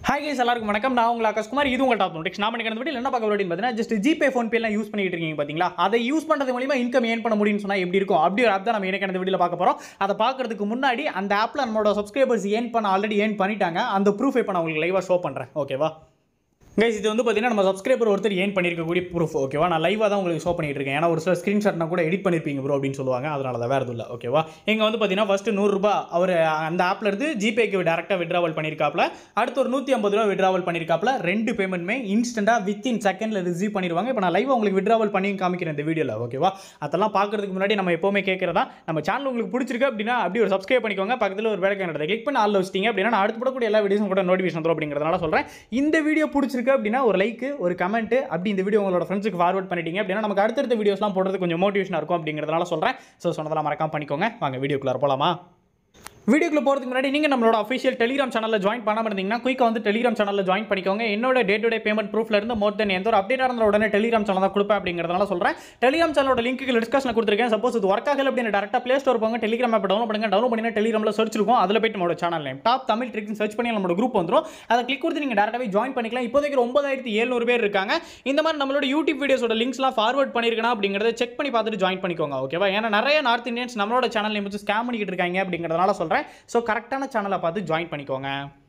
hi guys எல்லாருக்கும் வணக்கம் நான் உங்கள் ஆகாஷ்குமார் இது உங்கள் டாப் நோட்டிக்ஸ் நான் பண்ணிக்கிற வீடியோ என்ன பார்க்க போறோம் அப்படின்னு பார்த்தீங்கன்னா ஜஸ்ட் ஜிபே ஃபோன் பேலாம் யூஸ் பண்ணிட்டு இருக்கீங்க பார்த்தீங்களா அதை யூஸ் பண்ணுறது மூலியமா இன்கம் ஏர்ன் பண்ண முடியும்னு சொன்னால் எப்படி இருக்கும் அப்படி ஒரு ஆப் தான் நம்ம எனக்கு இந்த வீடியோவில் பார்க்க போகிறோம் அதை பார்க்கறதுக்கு முன்னாடி அந்த ஆப்பில் நம்மளோட சப்ஸ்கிரைபர்ஸ் ஏர்ன் பண்ண ஆல்ரெடி ஏர்ன் பண்ணிட்டாங்க அந்த ப்ரூஃப் இப்போ நான் உங்களுக்கு லைவாக ஷோ பண்ணுறேன் ஓகேவா கைஸ் இது வந்து பார்த்தீங்கன்னா நம்ம சப்ஸ்கிரைபர் ஒருத்தர் ஏன் பண்ணியிருக்கக்கூடிய ப்ரூஃப் ஓகேவா நான் லைவாக தான் உங்களுக்கு ஷோ பண்ணிட்டு இருக்கேன் ஏன்னா ஒரு சில ஸ்க்ரீன்ஷாட் நான் கூட எடிட் பண்ணியிருப்பீங்க ப்ரோ அப்படின்னு சொல்லுவாங்க அதனால தான் வேறு எதுவும் இல்லை ஓகேவா இங்கே வந்து பார்த்தீங்கன்னா ஃபஸ்ட்டு நூறுரூபா அவர் அந்த ஆப்ல இருந்து ஜிபேக்கு டேரெக்டாக விட்ராவல் பண்ணியிருக்காப்ல அடுத்து ஒரு நூற்றி ஐம்பது ரூபா விட்ராவல் பண்ணியிருக்காப்ல ரெண்டு பேமெண்ட்மே இன்ஸ்டண்ட்டாக வித்தின் செகண்டில் ரிசீவ் பண்ணிடுவாங்க இப்போ நான் லைவாக உங்களுக்கு விட்ராவல் பண்ணி காமிக்கிறேன் இந்த வீடியோவில் ஓகேவா அதெல்லாம் பார்க்கறதுக்கு முன்னாடி நம்ம எப்போவுமே கேட்குறதா நம்ம சேனல் உங்களுக்கு பிடிச்சிருக்கு அப்படின்னா அப்படி ஒரு சப்ஸ்கிரைப் பண்ணிக்கோங்க பக்கத்தில் ஒரு வேலை கேண்டதை கிளிக் பண்ணி ஆள் வச்சிட்டீங்க அப்படின்னா நான் அடுத்து போடக்கூடிய எல்லா வீடியோஸும் கூட நோட்டிஃபிகேஷன் வரும் அப்படிங்கிறதுனால சொல்கிறேன் இந்த வீடியோ பிடிச்சிருக்கு அப்படின்னா ஒரு லைக் ஒரு கமெண்ட் அப்படி இந்த வீடியோ உங்களோட ஃப்ரெண்ட்ஸுக்கு ஃபார்வர்ட் பண்ணிட்டீங்க அப்படின்னா நமக்கு அடுத்தடுத்த வீடியோஸ்லாம் போடுறது கொஞ்சம் மோட்டிவேஷனாக இருக்கும் அப்படிங்கிறதுனால சொல்கிறேன் ஸோ சொன்னதெல்லாம் மறக்காம பண்ணிக்கோங்க வாங்க வீடியோக்குள்ளே போகலாமா வீடியோக்குள்ள போகிறதுக்கு முன்னாடி நீங்கள் நம்மளோட அஃபிஷியல் டெலிகிராம் சேனலில் ஜாயின் பண்ணாமல் இருந்தீங்கன்னா குயிக்காக வந்து டெலிகிராம் சேனலில் ஜாயின் பண்ணிக்கோங்க என்னோட டே டு டே பேமெண்ட் ப்ரூஃப்ல இருந்து மோர் தென் எந்த ஒரு அப்டேட் இருந்தால் உடனே டெலிகிராம் சேனல் தான் கொடுப்பேன் அப்படிங்கிறதுனால சொல்கிறேன் டெலிகிராம் சேனலோட லிங்க்கு டிஸ்கஷனில் கொடுத்துருக்கேன் சப்போஸ் இது ஒர்க் ஆகல அப்படின்னு டேரக்டாக ப்ளே ஸ்டோர் போங்க டெலிகிராம் ஆப் டவுன்லோட் பண்ணுங்க டவுன்லோட் பண்ணி டெலிகிராமில் சர்ச் இருக்கும் அதில் போயிட்டு நம்மளோட channel name top Tamil tricks search பண்ணி நம்மளோட குரூப் வந்துடும் அதை கிளிக் கொடுத்து நீங்கள் டேரக்டாகவே ஜாயின் பண்ணிக்கலாம் இப்போதைக்கு ஒன்பதாயிரத்தி எழுநூறு பேர் இருக்காங்க இந்த மாதிரி நம்மளோட யூடியூப் வீடியோஸோட லிங்க்ஸ்லாம் ஃபார்வர்ட் பண்ணியிருக்கேன் அப்படிங்கிறத செக் பண்ணி பார்த்துட்டு ஜாயின் பண்ணிக்கோங்க ஓகேவா ஏன்னா நிறைய நார்த் இந்தியன்ஸ் நம்மளோட சேனல் நேம் வச்சு ஸ்கேம் பண்ணிக்கிட்டு இருக்காங்க அப்படிங்கிறதுனால சொல்கிறேன் ஸோ கரெக்டான சேனலை பார்த்து ஜாயின் பண்ணிக்கோங்க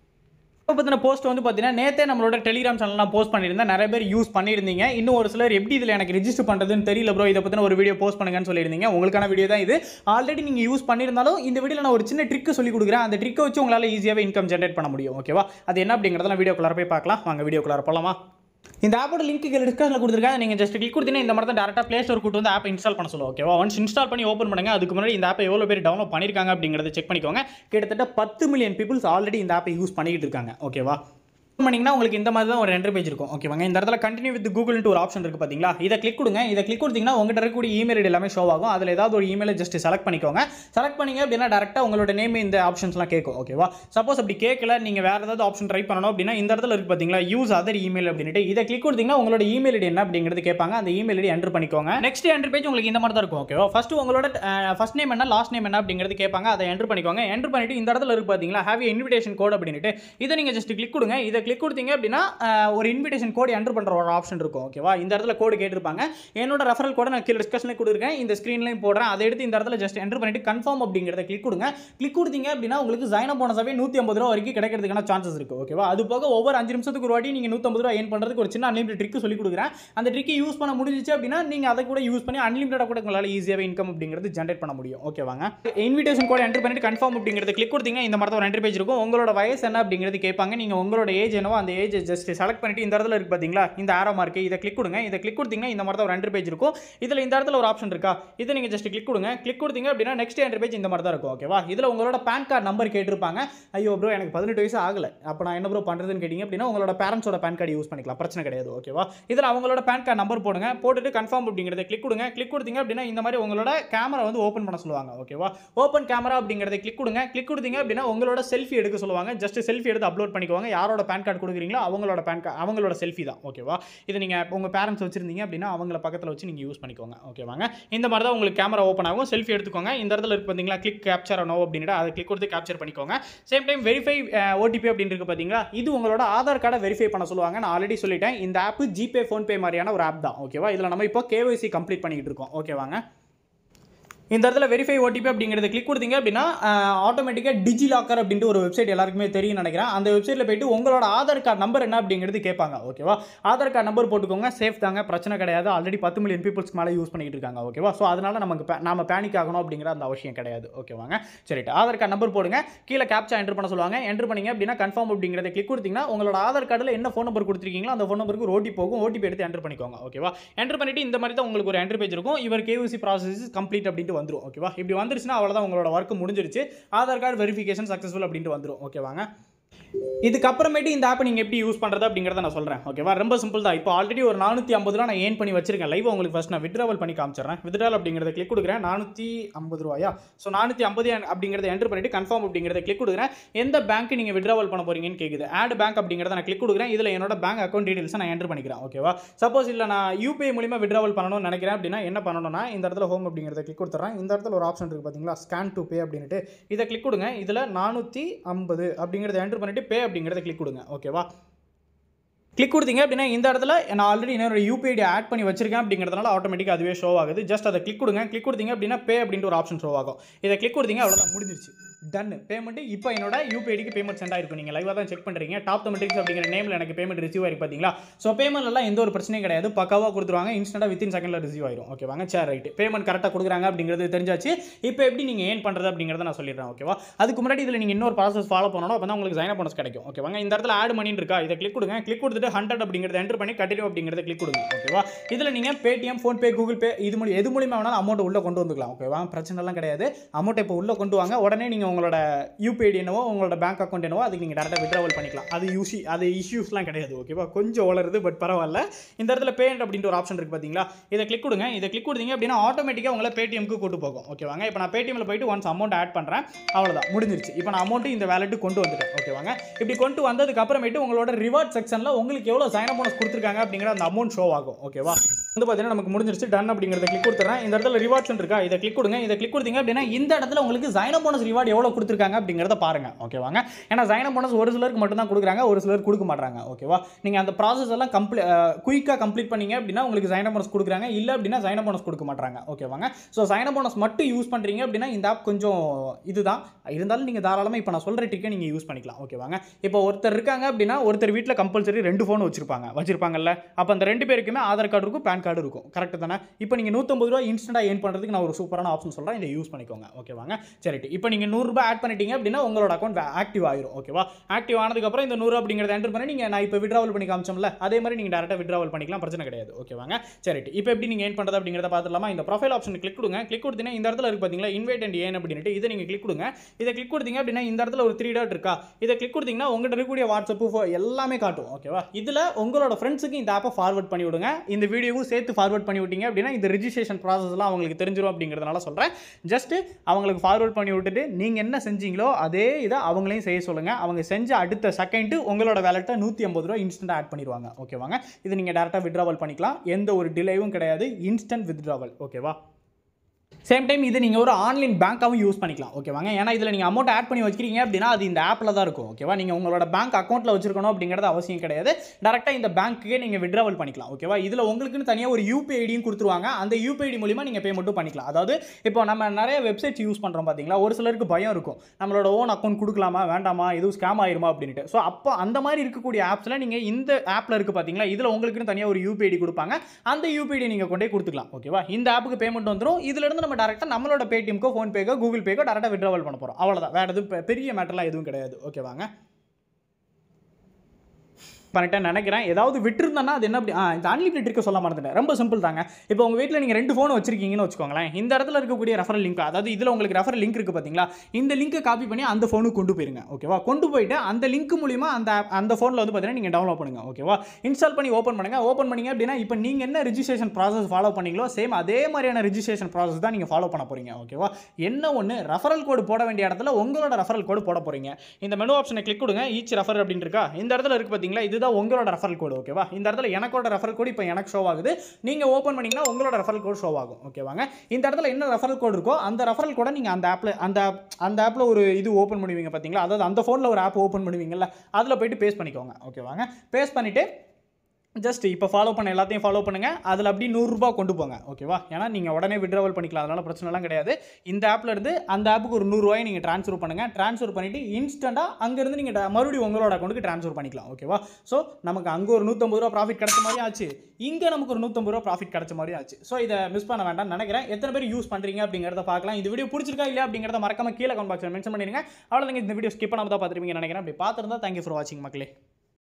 இப்போ பற்றின போஸ்ட் வந்து பார்த்தீங்கன்னா நேற்றே நம்மளோட டெலிகிராம் சேனல் நான் போஸ்ட் பண்ணியிருந்தேன் நிறைய பேர் யூஸ் பண்ணியிருந்தீங்க இன்னும் ஒரு சிலர் எப்படி இதில் எனக்கு ரெஜிஸ்டர் பண்ணுறதுன்னு தெரியல ப்ரோ இதை பற்றின ஒரு வீடியோ போஸ்ட் பண்ணுங்கன்னு சொல்லியிருந்தீங்க உங்களுக்கான வீடியோ தான் இது ஆல்ரெடி நீங்கள் யூஸ் பண்ணியிருந்தாலும் இந்த வீடியோவில் நான் ஒரு சின்ன ட்ரிக்கு சொல்லி கொடுக்குறேன் அந்த ட்ரிக்கை வச்சு உங்களால் ஈஸியாகவே இன்கம் ஜென்ரேட் பண்ண முடியும் ஓகேவா அது என்ன அப்படிங்கிறதெல்லாம் வீடியோக்குள்ளார போய் பார்க்கலாம் வாங்க வீடியோக்குள்ளார போகலாமா இந்த ஆப்போட லிங்க் கீழே டிஸ்கஷனில் கொடுத்துருக்காங்க நீங்கள் ஜஸ்ட் கிளிக் கொடுத்தீங்கன்னா இந்த மாதிரி தான் டேரக்டாக ப்ளே ஸ்டோர் கூட்டு வந்து ஆப் இன்ஸ்டால் பண்ண சொல்லுவோம் ஓகேவா ஒன்ஸ் இன்ஸ்டால் பண்ணி ஓப்பன் பண்ணுங்க அதுக்கு முன்னாடி இந்த ஆப்பை எவ்வளோ பேர் டவுன்லோட் பண்ணியிருக்காங்க அப்படிங்கிறத செக் பண்ணிக்கோங்க கிட்டத்தட்ட பத்து மில்லியன் பீப்புள்ஸ் ஆல்ரெடி இந்த ஆப்பை யூஸ் பண்ணிக்கிட்டு இருக்காங்க ஓகேவா ஓப்பன் பண்ணிங்கன்னா உங்களுக்கு இந்த மாதிரி தான் ஒரு ரெண்டு பேஜ் இருக்கும் ஓகேவாங்க இந்த இடத்துல கண்டினியூ வித் கூகுள்ட்டு ஒரு ஆப்ஷன் இருக்குது பார்த்தீங்களா இதை கிளிக் கொடுங்க இதை கிளிக் கொடுத்தீங்கன்னா உங்கள்கிட்ட இருக்கக்கூடிய இமெயில் ஐடி எல்லாமே ஷோ ஆகும் அதில் ஏதாவது ஒரு இமெயிலை ஜஸ்ட் செலக்ட் பண்ணிக்கோங்க செலக்ட் பண்ணீங்க அப்படின்னா டேரெக்டாக உங்களோட நேம் இந்த ஆப்ஷன்ஸ்லாம் கேட்கும் ஓகேவா சப்போஸ் அப்படி கேட்கல நீங்கள் வேறு ஏதாவது ஆப்ஷன் ட்ரை பண்ணணும் அப்படின்னா இந்த இடத்துல இருக்குது பார்த்தீங்களா யூஸ் அதர் இமெயில் அப்படின்ட்டு இதை கிளிக் கொடுத்தீங்கன்னா உங்களோட இமெயில் ஐடி என்ன அப்படிங்கிறது கேட்பாங்க அந்த இமெயில் ஐடி என்டர் பண்ணிக்கோங்க நெக்ஸ்ட் என்டர் பேஜ் உங்களுக்கு இந்த மாதிரி தான் இருக்கும் ஓகேவா ஃபர்ஸ்ட் உங்களோட ஃபர்ஸ்ட் நேம் என்ன லாஸ்ட் நேம் என்ன அப்படிங்கிறது கேட்பாங்க அதை என்டர் பண்ணிக்கோங்க என்டர் பண்ணிட்டு இந்த இடத்துல இருக்கு பார்த்தீங்களா ஹேவ் இன்விடேஷன் கோட் அப்படின்ட்டு இதை நீங்கள் ஜஸ்ட் கிளிக் கொடுங்க இதை கிளிக் கொடுத்தீங்க அப்படின்னா அஹ், ஒரு இன்விடேஷன் கோட் என்டர் பண்ணுற ஒரு ஆப்ஷன் இருக்கும் ஓகேவா இந்த இடத்துல கோடு கேட்டிருப்பாங்க என்னோட ரெஃபரல் கோட நான் கீழே டிஸ்கஷனில் கொடுத்துருக்கேன் இந்த ஸ்க்ரீன்லையும் போடுறேன் அதை எடுத்து இந்த இடத்துல ஜஸ்ட் என்டர் பண்ணிட்டு கன்ஃபார்ம் அப்படிங்கிறத கிளிக் கொடுங்க கிளிக் கொடுத்தீங்க அப்படின்னா உங்களுக்கு ஜைன போனஸாவே நூற்றி ஐம்பது ரூபா வரைக்கும் கிடைக்கிறதுக்கான சான்சஸ் இருக்குது ஓகேவா அது போக ஒவ்வொரு அஞ்சு நிமிஷத்துக்கு ஒரு வாட்டி நீங்கள் நூற்றம்பது ரூபா ஏன் பண்ணுறதுக்கு ஒரு சின்ன அன்லிமிட் ட்ரிக் சொல்லி கொடுக்குறேன் அந்த ட்ரிக்கை யூஸ் பண்ண முடிஞ்சிச்சு அப்படின்னா நீங்கள் அதை கூட யூஸ் பண்ணி அன்லிமிட்டடாக கூட உங்களால் ஈஸியாகவே இன்கம் அப்படிங்கிறது ஜென்ரேட் பண்ண முடியும் ஓகேவாங்க இன்விடேஷன் கோட் என்டர் பண்ணிட்டு கன்ஃபார்ம் அப்படிங்கிறத கிளிக் கொடுத்தீங்க இந்த மாதிரி தான் ஒரு என்ட்ரி பேஜ் இருக்கும் உங்களோட வயசு என்ன அப்படிங்கிறது கேட்பாங்க நீங்கள் உங்களோட ஏஜ் என்னவோ அந்த ஏஜ் ஜஸ்ட் செலக்ட் பண்ணிட்டு இந்த இடத்துல இருக்கு பார்த்தீங்களா இந்த ஆரோ மார்க் இதை கிளிக் கொடுங்க இதை கிளிக் கொடுத்தீங்கன்னா இந்த மாதிரி தான் ஒரு என்ட்ரி பேஜ் இருக்கும் இதில் இந்த இடத்துல ஒரு ஆப்ஷன் இருக்கா இதை நீங்கள் ஜஸ்ட் கிளிக் கொடுங்க கிளிக் கொடுத்தீங்க அப்படின்னா நெக்ஸ்ட் என்ட்ரி பேஜ் இந்த மாதிரி தான் இருக்கும் ஓகேவா இதில் உங்களோட பேன் கார்டு நம்பர் கேட்டிருப்பாங்க ஐயோ ப்ரோ எனக்கு பதினெட்டு வயசு ஆகலை அப்போ நான் என்ன ப்ரோ பண்ணுறதுன்னு கேட்டிங்க அப்படின்னா உங்களோட பேரண்ட்ஸோட பேன் கார்டு யூஸ் பண்ணிக்கலாம் பிரச்சனை கிடையாது ஓகேவா இதில் அவங்களோட பேன் கார்டு நம்பர் போடுங்க போட்டுட்டு கன்ஃபார்ம் அப்படிங்கிறத கிளிக் கொடுங்க கிளிக் கொடுத்தீங்க அப்படின்னா இந்த மாதிரி உங்களோட கேமரா வந்து ஓப்பன் பண்ண சொல்லுவாங்க ஓகேவா ஓப்பன் கேமரா அப்படிங்கிறத கிளிக் கொடுங்க கிளிக் கொடுத்தீங்க அப்படின்னா உங்களோட செல்ஃபி எடுக்க சொல்லுவாங்க ஜஸ்ட் செல்ஃபி எடுத்து அப்லோட் பண்ணிக்கோங்க யாரோட பேன் கார்டு கொடுக்குறீங்களோ அவங்களோட பேன் கார்டு அவங்களோட செல்ஃபி தான் ஓகேவா இது நீங்கள் உங்கள் பேரண்ட்ஸ் வச்சிருந்தீங்க அப்படின்னா அவங்கள பக்கத்தில் வச்சு நீங்கள் யூஸ் பண்ணிக்கோங்க ஓகேவாங்க இந்த மாதிரி தான் உங்களுக்கு கேமரா ஓப்பன் ஆகும் செல்ஃபி எடுத்துக்கோங்க இந்த இடத்துல இருக்கு பார்த்தீங்களா கிளிக் கேப்சர் நோ அப்படின்ட்டு அதை கிளிக் கொடுத்து கேப்சர் பண்ணிக்கோங்க சேம் டைம் வெரிஃபை ஓடிபி அப்படின்னு இருக்கு பார்த்தீங்களா இது உங்களோட ஆதார் கார்டை வெரிஃபை பண்ண சொல்லுவாங்க நான் ஆல்ரெடி சொல்லிட்டேன் இந்த ஆப் ஜிபே ஃபோன்பே மாதிரியான ஒரு ஆப் தான் ஓகேவா இதில் நம்ம இப்போ கேஒய்சி கம்ப்ளீட் பண்ணிக்கிட்டு இருக்கோம் ஓகேவாங்க இந்த இடத்துல வெரிஃபை ஓடிபி அப்படிங்கிறத கிளிக் கொடுத்தீங்க அப்படின்னா ஆட்டோமேட்டிக்காக டிஜி லாக்கர் அப்படின்ட்டு ஒரு வெப்சைட் எல்லாருக்குமே தெரியும் நினைக்கிறேன் அந்த வெப்சைட்டில் போயிட்டு உங்களோட ஆதார் கார்டு நம்பர் என்ன அப்படிங்கிறது கேட்பாங்க ஓகேவா ஆதார் கார்டு நம்பர் போட்டுக்கோங்க சேஃப் தாங்க பிரச்சனை கிடையாது ஆல்ரெடி பத்து மில்லியன் பீப்புள்ஸ்க்கு மேலே யூஸ் பண்ணிட்டு இருக்காங்க ஓகேவா ஸோ அதனால நமக்கு pa- நாம பேனிக் ஆகணும் அப்படிங்கிற அந்த அவசியம் கிடையாது ஓகேவாங்க சரிட்டு ஆதார் கார்டு நம்பர் போடுங்க கீழே கேப்சா என்டர் பண்ண சொல்லுவாங்க என்டர் பண்ணீங்க அப்படின்னா கன்ஃபார்ம் அப்படிங்கிறத கிளிக் கொடுத்தீங்கன்னா உங்களோட ஆதார் கார்டில் என்ன ஃபோன் நம்பர் கொடுத்துருக்கீங்களோ அந்த ஃபோன் நம்பருக்கு ஒரு ஓடிபி போகும் ஓடிபி எடுத்து என்டர் பண்ணிக்கோங்க ஓகேவா என்டர் பண்ணிட்டு இந்த மாதிரி தான் உங்களுக்கு ஒரு என்டர் பேஜ் இருக்கும் இவர் கேவிசி ப்ராசஸ் கம்ப்ளீட் அப்படின்ட்டு வந்துரும் ஓகேவா இப்படி வந்துருச்சுன்னா அவ்வளோதான் உங்களோட ஒர்க் முடிஞ்சிருச்சு ஆதார் கார்டு வெரிஃபிகேஷன் சக்ஸஸ்ஃபுல் அப்படின்ட்டு வந்துரும் ஓகேவாங்க இதுக்கப்புறமேட்டு இந்த ஆப்பை நீங்கள் எப்படி யூஸ் பண்ணுறது அப்படிங்கிறத நான் சொல்கிறேன் ஓகேவா ரொம்ப சிம்பிள் தான் இப்போ ஆல்ரெடி ஒரு நானூற்றி ஐம்பது ரூபா நான் ஏன் பண்ணி வச்சிருக்கேன் லைவ் உங்களுக்கு ஃபஸ்ட் நான் விட்ராவல் பண்ணி காமிச்சிடுறேன் வித்ட்ராவல் அப்படிங்கிறத கிளிக் கொடுக்குறேன் நானூற்றி ஐம்பது ரூபாயா ஸோ நானூற்றி ஐம்பது அப்படிங்கிறத என்டர் பண்ணிட்டு கன்ஃபார்ம் அப்படிங்கிறத கிளிக் கொடுக்குறேன் எந்த பேங்க் நீங்கள் விட்ராவல் பண்ண போறீங்கன்னு கேட்குது ஆட் பேங்க் அப்படிங்கிறத நான் கிளிக் கொடுக்குறேன் இதில் என்னோட பேங்க் அக்கௌண்ட் டீடைல்ஸை நான் என்டர் பண்ணிக்கிறேன் ஓகேவா சப்போஸ் இல்லை நான் யூபிஐ மூலியமாக விட்ராவல் பண்ணணும்னு நினைக்கிறேன் அப்படின்னா என்ன பண்ணணும்னா இந்த இடத்துல ஹோம் அப்படிங்கிறத கிளிக் கொடுத்துறேன் இந்த இடத்துல ஒரு ஆப்ஷன் இருக்குது பார்த்தீங்களா ஸ்கேன் டு பே அப்படின்ட்டு இதை கிளிக் கொடுங்க இதில் நானூற்றி ஐம்பது அப்படிங்கிறத என்டர் பண்ணிட்டு பே அப்படிங்கிறத கிளிக் கொடுங்க ஓகேவா கிளிக் கொடுத்தீங்க அப்படின்னா இந்த இடத்துல நான் ஆல்ரெடி என்னோட யூபிஐடி ஆட் பண்ணி வச்சிருக்கேன் அப்படிங்கிறதுனால ஆட்டோமேட்டிக்காக அதுவே ஷோ ஆகுது ஜஸ்ட் அதை கிளிக் கொடுங்க கிளிக் கொடுத்தீங்க அப்படின்னா பே அப்படின்ற ஒரு ஆப்ஷன் ஷோ ஆகும் இதை கிளிக் கொடுத்தீங்க அவ்வளோதான் முடிஞ்சிருச்சு டன் பேமெண்ட் இப்போ என்னோட யூபிஐடிக்கு பேமெண்ட் சென்ட் ஆயிருக்கும் நீங்கள் லைவாக தான் செக் பண்ணுறீங்க டாப் மெட்ரிக்ஸ் அப்படிங்கிற நேமில் எனக்கு பேமெண்ட் ரிசீவ் ஆயிருக்கு பார்த்தீங்களா ஸோ பேமெண்ட்லாம் எந்த ஒரு பிரச்சனையும் கிடையாது பக்காவாக கொடுத்துருவாங்க இன்ஸ்டன்ட்டாக வித்தின் செகண்டில் ரிசீவ் ஆயிரும் ஓகேவாங்க சரி ரைட் பேமெண்ட் கரெக்டாக கொடுக்குறாங்க அப்படிங்கிறது தெரிஞ்சாச்சு இப்போ எப்படி நீங்கள் ஏன் பண்ணுறது அப்படிங்கிறத நான் சொல்லிடுறேன் ஓகேவா அதுக்கு முன்னாடி இதில் நீங்கள் இன்னொரு ப்ராசஸ் ஃபாலோ பண்ணணும் அப்போ தான் உங்களுக்கு சைன் போனஸ் கிடைக்கும் ஓகேவாங்க இந்த இடத்துல ஆட் மணின்னு இருக்கா இதை கிளிக் கொடுங்க கிளிக் கொடுத்துட்டு ஹண்ட்ரட் அப்படிங்கிறத என்டர் பண்ணி கண்டினியூ அப்படிங்கிறத கிளிக் கொடுங்க ஓகேவா இதில் நீங்கள் பேடிஎம் ஃபோன்பே கூகுள் பே இது மூலியம் எது மூலியமாக வேணாலும் அமௌண்ட் உள்ளே கொண்டு வந்துக்கலாம் ஓகேவா பிரச்சனைலாம் கிடையாது அமௌண்ட் இப்போ உள்ளே கொண்டு வாங்க உடனே நீங்கள் உங்களோட யூபிஐடி என்னவோ உங்களோட பேங்க் அக்கௌண்ட் என்னவோ அதுக்கு நீங்கள் டேரெக்டாக வித்ராவல் பண்ணிக்கலாம் அது யூசி அது இஷ்யூஸ்லாம் கிடையாது ஓகேவா கொஞ்சம் வளருது பட் பரவாயில்ல இந்த இடத்துல பேண்ட் அப்படின்ற ஒரு ஆப்ஷன் இருக்குது பார்த்தீங்களா இதை கிளிக் கொடுங்க இதை கிளிக் கொடுத்தீங்க அப்படின்னா ஆட்டோமேட்டிக்காக உங்களை பேடிஎம்க்கு கூட்டு போகும் ஓகேவாங்க இப்போ நான் பேடிஎம்ல போயிட்டு ஒன்ஸ் அமௌண்ட் ஆட் பண்ணுறேன் அவ்வளோதான் முடிஞ்சிருச்சு இப்போ நான் அமௌண்ட் இந்த வேலெட்டு கொண்டு வந்துட்டேன் ஓகேவாங்க இப்படி கொண்டு வந்ததுக்கு அப்புறமேட்டு உங்களோட ரிவார்ட் செக்ஷனில் உங்களுக்கு எவ்வளோ சைன் போனஸ் கொடுத்துருக்காங்க அப்படிங்கிற அந்த அமௌண்ட் ஷோ ஆகும் ஓகேவா வந்து பார்த்தீங்கன்னா நமக்கு முடிஞ்சிருச்சு டன் அப்படிங்கிறத கிளிக் கொடுத்துறேன் இந்த இடத்துல ரிவார்ட்ஸ் இருக்கா இதை கிளிக் கொடுங்க இதை கிளிக் கொடுத்தீங்க அப்படின்னா இந்த இடத்துல உங்களுக்கு சைன போனஸ் ரிவார்டு எவ்வளோ கொடுத்துருக்காங்க அப்படிங்கிறத பாருங்க ஓகேவாங்க ஏன்னா சைன போனஸ் ஒரு சிலருக்கு மட்டும் தான் கொடுக்குறாங்க ஒரு சிலர் கொடுக்க மாட்டாங்க ஓகேவா நீங்கள் அந்த ப்ராசஸ் எல்லாம் கம்ப்ளீ குயிக்காக கம்ப்ளீட் பண்ணீங்க அப்படின்னா உங்களுக்கு சைன போனஸ் கொடுக்குறாங்க இல்லை அப்படின்னா சைன போனஸ் கொடுக்க மாட்டாங்க ஓகேவாங்க ஸோ சைன போனஸ் மட்டும் யூஸ் பண்ணுறீங்க அப்படின்னா இந்த ஆப் கொஞ்சம் இதுதான் இருந்தாலும் நீங்கள் தாராளமாக இப்போ நான் சொல்கிற ட்ரிக்கை நீங்கள் யூஸ் பண்ணிக்கலாம் ஓகேவாங்க இப்போ ஒருத்தர் இருக்காங்க அப்படின்னா ஒருத்தர் வீட்டில் கம்பல்சரி ரெண்டு ஃபோன் வச்சிருப்பாங்க வச்சிருப்பாங்கல்ல அப்போ அந்த ரெண்டு பேருக்குமே ஆதார் கார்டு இருக்கும் பேன் கார்டு இருக்கும் கரெக்ட் தானே இப்போ நீங்கள் நூற்றம்பது ரூபா இன்ஸ்டன்ட்டாக ஏர்ன் பண்ணுறதுக்கு நான் ஒரு சூப்பரான ஆப்ஷன் சொல்கிறேன் இதை யூஸ் பண்ணிக்கோங்க ஓகேவாங்க சரி இப்போ நீங்கள் நூறுரூபா ஆட் பண்ணிட்டீங்க அப்படின்னா உங்களோட அக்கௌண்ட் ஆக்டிவ் ஆயிரும் ஓகேவா ஆக்டிவ் ஆனதுக்கப்புறம் இந்த நூறு அப்படிங்கிறத என்டர் பண்ணி நீங்கள் நான் இப்போ விட்ராவல் பண்ணி காமிச்சோம்ல அதே மாதிரி நீங்கள் டேரெக்டாக விட்ராவல் பண்ணிக்கலாம் பிரச்சனை கிடையாது ஓகேவாங்க சரி இப்போ எப்படி நீங்கள் ஏன் பண்ணுறது அப்படிங்கிறத பார்த்துலாமா இந்த ப்ரொஃபைல் ஆப்ஷன் கிளிக் கொடுங்க கிளிக் கொடுத்தீங்கன்னா இந்த இடத்துல இருக்கு பார்த்தீங்களா இன்வைட் அண்ட் ஏன் அப்படின்ட்டு இதை நீங்கள் கிளிக் கொடுங்க இதை கிளிக் கொடுத்தீங்க அப்படின்னா இந்த இடத்துல ஒரு த்ரீ டாட் இருக்கா இதை கிளிக் கொடுத்தீங்கன்னா உங்கள்கிட்ட இருக்கக்கூடிய வாட்ஸ்அப்பு ஃபோ- எல்லாமே காட்டும் ஓகேவா இதில் உங்களோட ஃப்ரெண்ட்ஸுக்கு இந்த ஆப்பை ஃபார்வர்ட் பண்ணி விடுங்க இந்த வீடியோவும் சேர்த்து ஃபார்வர்ட் பண்ணி விட்டீங்க அப்படின்னா இந்த ரிஜிஸ்ட்ரேஷன் ப்ராசஸ்லாம் அவங்களுக்கு தெரிஞ்சிடும் அப்படிங்கிறதுனால சொல்கிறேன் ஜஸ்ட் அவங்களுக்கு ஃபார்வர்ட் பண்ணி விட்டுட்டு நீங்கள் என்ன செஞ்சீங்களோ அதே இதை அவங்களையும் செய்ய சொல்லுங்கள் அவங்க செஞ்ச அடுத்த செகண்டு உங்களோட வேலெட்டை நூற்றி ஐம்பது ரூபா இன்ஸ்டன்ட் ஆட் பண்ணிடுவாங்க ஓகேவாங்க இது நீங்கள் டேரெக்டாக விட்ராவல் பண்ணிக்கலாம் எந்த ஒரு டிலேவும் கிடையாது இன்ஸ்டன்ட் வித்ட்ராவல் ஓகேவா சேம் டைம் இது நீங்கள் ஒரு ஆன்லைன் பேங்க்காகவும் யூஸ் பண்ணிக்கலாம் ஓகேவாங்க ஏன்னா இதில் நீங்கள் அமௌண்ட் ஆட் பண்ணி வச்சிருக்கீங்க அப்படின்னா அது இந்த ஆப்பில் தான் இருக்கும் ஓகேவா நீங்கள் உங்களோட பேங்க் அக்கௌண்ட்டில் வச்சிருக்கணும் அப்படிங்கிறது அவசியம் கிடையாது டேரெக்டாக இந்த பேங்க்குக்கே நீங்கள் விட்ராவல் பண்ணிக்கலாம் ஓகேவா இதில் உங்களுக்குன்னு தனியாக ஒரு யூபிஐ ஐடியும் கொடுத்துருவாங்க அந்த யூபிஐ ஐடி மூலிமா நீங்கள் பேமெண்ட்டும் பண்ணிக்கலாம் அதாவது இப்போ நம்ம நிறைய வெப்சைட்ஸ் யூஸ் பண்ணுறோம் பார்த்தீங்களா ஒரு சிலருக்கு பயம் இருக்கும் நம்மளோட ஓன் அக்கௌண்ட் கொடுக்கலாமா வேண்டாமா எதுவும் ஸ்கேம் ஆயிருமா அப்படின்ட்டு ஸோ அப்போ அந்த மாதிரி இருக்கக்கூடிய ஆப்ஸில் நீங்கள் இந்த ஆப்பில் இருக்குது பார்த்தீங்களா இதில் உங்களுக்குன்னு தனியாக ஒரு யூபிஐ ஐடி கொடுப்பாங்க அந்த யூபிஐ ஐடி நீங்கள் கொண்டே கொடுத்துக்கலாம் ஓகேவா இந்த ஆப்புக்கு பேமெண்ட் வந்துடும் இதுலேருந்து நம்ம டேரெக்டாக நம்மளோட பேடிஎம்க்கோ ஃபோன்பேக்கோ கூகுள் பேக்கோ டேரெக்டாக விட்ராவல் பண்ண போகிறோம் அவ்வளோதான் வேறு எதுவும் பெ- பெரிய மேட்டர்லாம் எதுவும் கிடையாது ஓகேவாங்க பண்ணிட்டேன் நினைக்கிறேன் ஏதாவது விட்டுருந்தேன்னா அது என்ன அப்படி ஆ இந்த அன்லிமிட் இருக்க சொல்ல மறந்துட்டேன் ரொம்ப சிம்பிள் தாங்க இப்போ உங்கள் வீட்டில் நீங்கள் ரெண்டு ஃபோன் வச்சிருக்கீங்கன்னு வச்சுக்கோங்களேன் இந்த இடத்துல இருக்கக்கூடிய ரெஃபரல் லிங்க் அதாவது இதில் உங்களுக்கு ரெஃபரல் லிங்க் இருக்குது பார்த்தீங்களா இந்த லிங்க்கை காப்பி பண்ணி அந்த ஃபோனுக்கு கொண்டு போயிருங்க ஓகேவா கொண்டு போயிட்டு அந்த லிங்க் மூலிமா அந்த app- அந்த ஃபோனில் வந்து பார்த்தீங்கன்னா நீங்கள் டவுன்லோட் பண்ணுங்க ஓகேவா இன்ஸ்டால் பண்ணி ஓப்பன் பண்ணுங்க ஓப்பன் பண்ணீங்க அப்படின்னா இப்போ நீங்கள் என்ன ரிஜிஸ்ட்ரேஷன் ப்ராசஸ் ஃபாலோ பண்ணீங்களோ சேம் அதே மாதிரியான ரிஜிஸ்ட்ரேஷன் ப்ராசஸ் தான் நீங்கள் ஃபாலோ பண்ண போறீங்க ஓகேவா என்ன ஒன்று ரெஃபரல் கோடு போட வேண்டிய இடத்துல உங்களோட ரெஃபரல் கோடு போட போறீங்க இந்த மெனு ஆப்ஷனை கிளிக் கொடுங்க ஈச் ரெஃபர் அப்படின்னு இருக்கா இந்த இடத்துல இருக்கு பார்த்தீங்களா இதுதான் உங்களோட ரெஃபரல் கோடு ஓகேவா இந்த இடத்துல எனக்கோட ரெஃபரல் கோடு இப்போ எனக்கு ஷோ ஆகுது நீங்கள் ஓப்பன் பண்ணீங்கன்னா உங்களோட ரெஃபரல் கோடு ஷோ ஆகும் ஓகேவாங்க இந்த இடத்துல என்ன ரெஃபரல் கோடு இருக்கோ அந்த ரெஃபரல் கோடை நீங்கள் அந்த ஆப்பில் அந்த app- அந்த ஆப்பில் ஒரு இது ஓப்பன் பண்ணுவீங்க பார்த்தீங்களா அதாவது அந்த ஃபோனில் ஒரு ஆப் ஓப்பன் பண்ணுவீங்கல்ல அதில் போயிட்டு பேஸ்ட் பண்ணிக்கோங்க ஓகேவாங்க பேஸ்ட் பண்ணிவிட்டு ஜஸ்ட் இப்போ ஃபாலோ பண்ண எல்லாத்தையும் ஃபாலோ பண்ணுங்கள் அதில் அப்படி நூறுரூபா கொண்டு போங்க ஓகேவா ஏன்னா நீங்கள் உடனே விட்ராவல் பண்ணிக்கலாம் அதனால பிரச்சனைலாம் கிடையாது இந்த ஆப்பில் இருந்து அந்த ஆப்புக்கு ஒரு நூறுரூவாயை நீங்கள் ட்ரான்ஸ்ஃபர் பண்ணுங்கள் ட்ரான்ஸ்ஃபர் பண்ணிவிட்டு இன்ஸ்டண்ட்டாக அங்கேருந்து நீங்கள் மறுபடியும் உங்களோட அக்கௌண்ட்டுக்கு ட்ரான்ஸ்ஃபர் பண்ணிக்கலாம் ஓகேவா ஸோ நமக்கு அங்கே ஒரு நூற்றம்பது ரூபா ப்ராஃபிட் கிடைச்ச மாதிரி ஆச்சு இங்கே நமக்கு ஒரு நூற்றம்பது ரூபா ப்ராஃபிட் கிடைச்ச மாதிரி ஆச்சு ஸோ இதை மிஸ் பண்ண வேண்டாம்னு நினைக்கிறேன் எத்தனை பேர் யூஸ் பண்ணுறீங்க அப்படிங்கிறத பார்க்கலாம் இந்த வீடியோ பிடிச்சிருக்கா இல்லையா அப்படிங்கிறத மறக்காம கீழே கமெண்ட் பாக்ஸில் மென்ஷன் பண்ணிடுங்க அவ்வளோதாங்க இந்த வீடியோ ஸ்கிப் பண்ணாம தான் பார்த்துருப்பீங்க நினைக்கிறேன் அப்படி பார்த்துருந்தா தேங்க்யூ ஃபார் வாட்சிங் மக்களே